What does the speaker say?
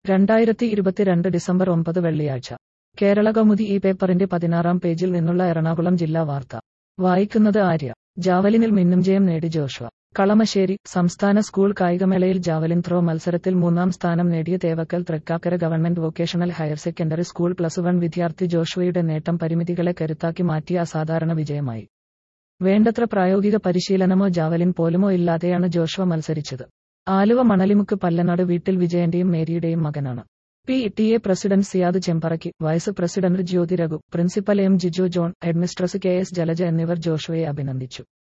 രണ്ടായിരത്തി ഇരുപത്തിരണ്ട് ഡിസംബർ ഒമ്പത് വെള്ളിയാഴ്ച കേരള കൗമുദി ഈ പേപ്പറിന്റെ പതിനാറാം പേജിൽ നിന്നുള്ള എറണാകുളം ജില്ലാ വാർത്ത വായിക്കുന്നത് ആര്യ ജാവലിനിൽ മിന്നും ജയം നേടി ജോഷ്വ കളമശ്ശേരി സംസ്ഥാന സ്കൂൾ കായികമേളയിൽ ജാവലിൻ ത്രോ മത്സരത്തിൽ മൂന്നാം സ്ഥാനം നേടിയ Thevakkal Thrikkakara government vocational higher secondary school plus one വിദ്യാർത്ഥി ജോഷ്വയുടെ നേട്ടം പരിമിതികളെ കരുത്താക്കി മാറ്റിയ അസാധാരണ വിജയമായി വേണ്ടത്ര പ്രായോഗിക പരിശീലനമോ ജാവലിൻ പോലുമോ ഇല്ലാതെയാണ് ജോഷ്വ മത്സരിച്ചത് ആലുവ മണലിമുക്ക് പല്ലനാട് വീട്ടിൽ വിജയന്റെയും മേരിയുടെയും മകനാണ് P T A president Siyad Chemparakki vice president Jyothi Raghu principal M Jijo John headmistress K S Jalaja എന്നിവർ ജോഷുവയെ അഭിനന്ദിച്ചു